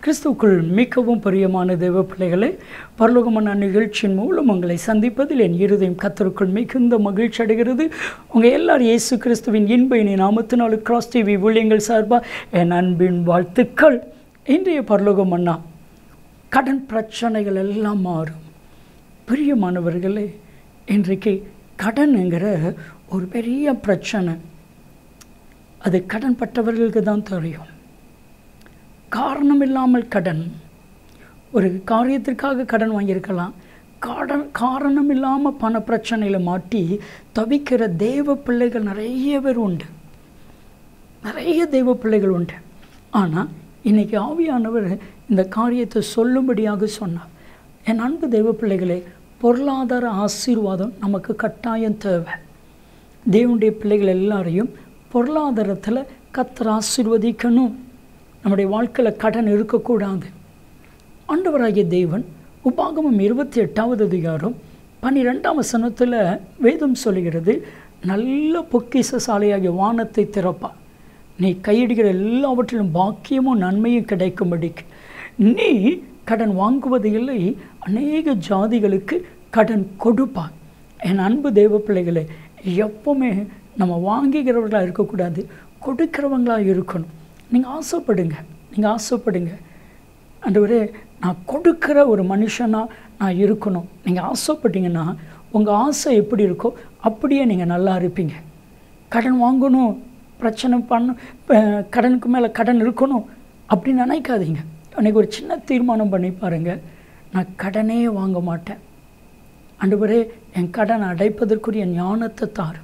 கிறிஸ்துவுக்குள் மிகவும் பிரியமான தேவ பிள்ளைகளே பரலோகமான நிகழ்ச்சியின் மூலம் உங்களை சந்திப்பதில் என் இருதயம் கத்தருக்குள் மிகுந்த மகிழ்ச்சி அடைகிறது உங்கள் எல்லாரும் இயேசு கிறிஸ்துவின் இன்ப இனி நாமத்தினாலு கிராஸ் டிவி ஊழியங்கள் சார்பாக என் அன்பின் வாழ்த்துக்கள் இன்றைய பரலோகம் அண்ணா கடன் பிரச்சனைகள் எல்லாம் மாறும் பிரியமானவர்களே இன்றைக்கு கடனுங்கிற ஒரு பெரிய பிரச்சனை அது கடன் பட்டவர்களுக்கு தான் தெரியும் காரணம் இல்லாமல் கடன் ஒரு காரியத்திற்காக கடன் வாங்கியிருக்கலாம் கடன் காரணம் இல்லாமல் பண பிரச்சனையில் மாட்டி தவிக்கிற தேவ பிள்ளைகள் நிறைய பேர் உண்டு நிறைய தெய்வ பிள்ளைகள் உண்டு ஆனால் இன்றைக்கி ஆவியானவர் இந்த காரியத்தை சொல்லும்படியாக சொன்னார் என் அன்பு தெய்வ பிள்ளைகளே பொருளாதார ஆசீர்வாதம் நமக்கு கட்டாயம் தேவை தேவனுடைய பிள்ளைகள் எல்லாரையும் பொருளாதாரத்தில் கத்தர் ஆசீர்வதிக்கணும் நம்முடைய வாழ்க்கையில் கடன் இருக்கக்கூடாது ஆண்டவராகிய தேவன் உபாகமம் இருபத்தி எட்டாவது அதிகாரம் பன்னிரெண்டாம் வசனத்தில் வேதம் சொல்லுகிறது நல்ல பொக்கிச சாலையாகிய வானத்தை திறப்பார் நீ கையிடுகிற எல்லாவற்றிலும் பாக்கியமும் நன்மையும் கிடைக்கும்படிக்கு நீ கடன் வாங்குவது இல்லை அநேக ஜாதிகளுக்கு கடன் கொடுப்பார் என் அன்பு தெய்வ பிள்ளைகளை எப்பவுமே நம்ம வாங்குகிறவர்களாக இருக்கக்கூடாது கொடுக்கிறவங்களாக இருக்கணும் நீங்கள் ஆசைப்படுங்க நீங்கள் ஆசைப்படுங்க ஆண்டவரே நான் கொடுக்குற ஒரு மனுஷனாக நான் இருக்கணும் நீங்கள் ஆசைப்பட்டீங்கன்னா உங்கள் ஆசை எப்படி இருக்கோ அப்படியே நீங்கள் நல்லா இருப்பீங்க கடன் வாங்கணும் பிரச்சனை பண்ண கடனுக்கு மேலே கடன் இருக்கணும் அப்படின்னு நினைக்காதீங்க அன்றைக்கி ஒரு சின்ன தீர்மானம் பண்ணி பாருங்கள் நான் கடனே வாங்க மாட்டேன் ஆண்டவரே என் கடன் அடைப்பதற்குரிய ஞானத்தை தாரு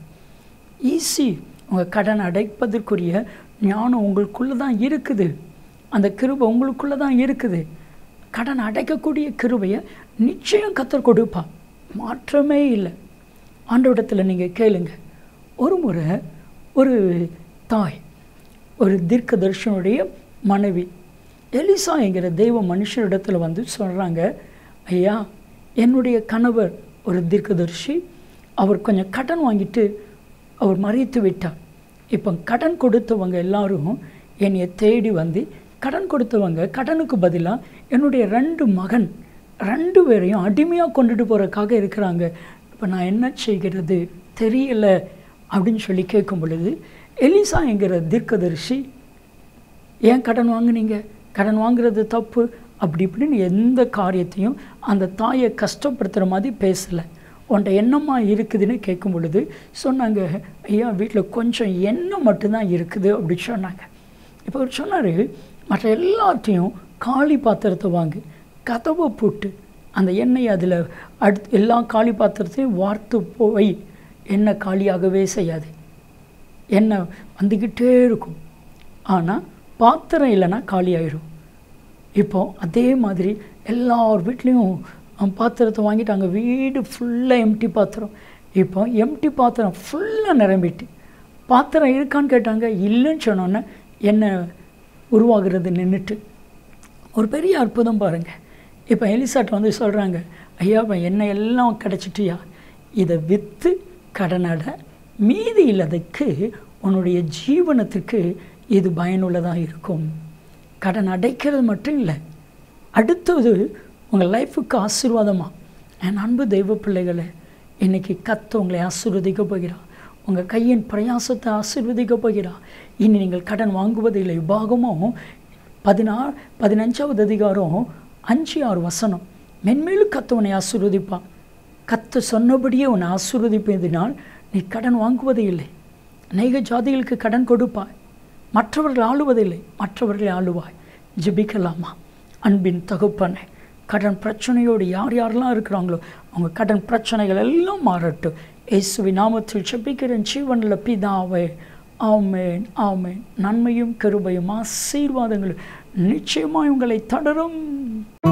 ஈஸி உங்கள் கடன் அடைப்பதற்குரிய ஞானம் உங்களுக்குள்ளே தான் இருக்குது அந்த கிருபை உங்களுக்குள்ளே தான் இருக்குது கடன் அடைக்கக்கூடிய கிருபையை நிச்சயம் கத்தர் கொடுப்பா மாற்றமே இல்லை ஆண்டவிடத்தில் நீங்கள் கேளுங்க ஒரு முறை ஒரு தாய் ஒரு தீர்க்க தர்ஷனுடைய மனைவி எலிசா என்கிற தெய்வ மனுஷரிடத்தில் வந்து சொல்கிறாங்க ஐயா என்னுடைய கணவர் ஒரு தீர்க்கதர்ஷி அவர் கொஞ்சம் கடன் வாங்கிட்டு அவர் மறைத்து விட்டார் இப்போ கடன் கொடுத்தவங்க எல்லாரும் என்னையை தேடி வந்து கடன் கொடுத்தவங்க கடனுக்கு பதிலாக என்னுடைய ரெண்டு மகன் ரெண்டு பேரையும் அடிமையாக கொண்டுட்டு போகிறக்காக இருக்கிறாங்க இப்போ நான் என்ன செய்கிறது தெரியல அப்படின்னு சொல்லி கேட்கும் பொழுது எலிசா என்கிற தீர்க்கதரிசி ஏன் கடன் வாங்குனீங்க கடன் வாங்குறது தப்பு அப்படி இப்படின்னு எந்த காரியத்தையும் அந்த தாயை கஷ்டப்படுத்துகிற மாதிரி பேசலை உன்ட்ட என்னம்மா இருக்குதுன்னு கேட்கும் பொழுது சொன்னாங்க ஐயா வீட்டில் கொஞ்சம் எண்ணெய் மட்டும்தான் இருக்குது அப்படி சொன்னாங்க இப்போ அவர் சொன்னார் மற்ற எல்லாத்தையும் காளி பாத்திரத்தை வாங்கு கதவை போட்டு அந்த எண்ணெய் அதில் அடுத்து எல்லா காளி பாத்திரத்தையும் வார்த்து போய் எண்ணெய் காலியாகவே செய்யாது எண்ணெய் வந்துக்கிட்டே இருக்கும் ஆனால் பாத்திரம் இல்லைன்னா காலியாயிடும் இப்போது அதே மாதிரி எல்லார் வீட்லேயும் பாத்திரத்தை வாங்கிட்டாங்க வீடு ஃபுல்லாக எம்டி பாத்திரம் இப்போ எம்டி பாத்திரம் ஃபுல்லாக நிரம்பிட்டு பாத்திரம் இருக்கான்னு கேட்டாங்க இல்லைன்னு சொன்னோன்னே என்ன உருவாகிறது நின்றுட்டு ஒரு பெரிய அற்புதம் பாருங்கள் இப்போ எலிசாட்டை வந்து சொல்கிறாங்க ஐயா என்ன எல்லாம் கிடச்சிட்டியா இதை விற்று கடனட மீதி இல்லாததுக்கு உன்னுடைய ஜீவனத்துக்கு இது பயனுள்ளதாக இருக்கும் கடன் அடைக்கிறது மட்டும் இல்லை அடுத்தது உங்கள் லைஃபுக்கு ஆசீர்வாதமாக என் அன்பு தெய்வ பிள்ளைகளை இன்றைக்கி கத்த உங்களை ஆசீர்வதிக்க போகிறார் உங்கள் கையின் பிரயாசத்தை ஆசீர்வதிக்க போகிறார் இனி நீங்கள் கடன் வாங்குவதில்லை விபாகமும் பதினா பதினஞ்சாவது அதிகாரம் அஞ்சு ஆறு வசனம் மென்மேலும் கத்த உன்னை ஆசீர்வதிப்பான் கத்த சொன்னபடியே உன்னை ஆசீர்வதிப்பதினால் நீ கடன் வாங்குவதே இல்லை அநேக ஜாதிகளுக்கு கடன் கொடுப்பாய் மற்றவர்கள் ஆளுவதில்லை மற்றவர்களை ஆளுவாய் ஜிபிக்கலாமா அன்பின் தகுப்பனை கடன் பிரச்சனையோடு யார் யாரெல்லாம் இருக்கிறாங்களோ அவங்க கடன் பிரச்சனைகள் எல்லாம் மாறட்டும் இயேசுவி நாமத்தில் செபிக்கிறேன் ஜீவனில் பிதாவே ஆமேன் ஆமேன் நன்மையும் கருபையும் ஆசீர்வாதங்களும் நிச்சயமாய் உங்களை தொடரும்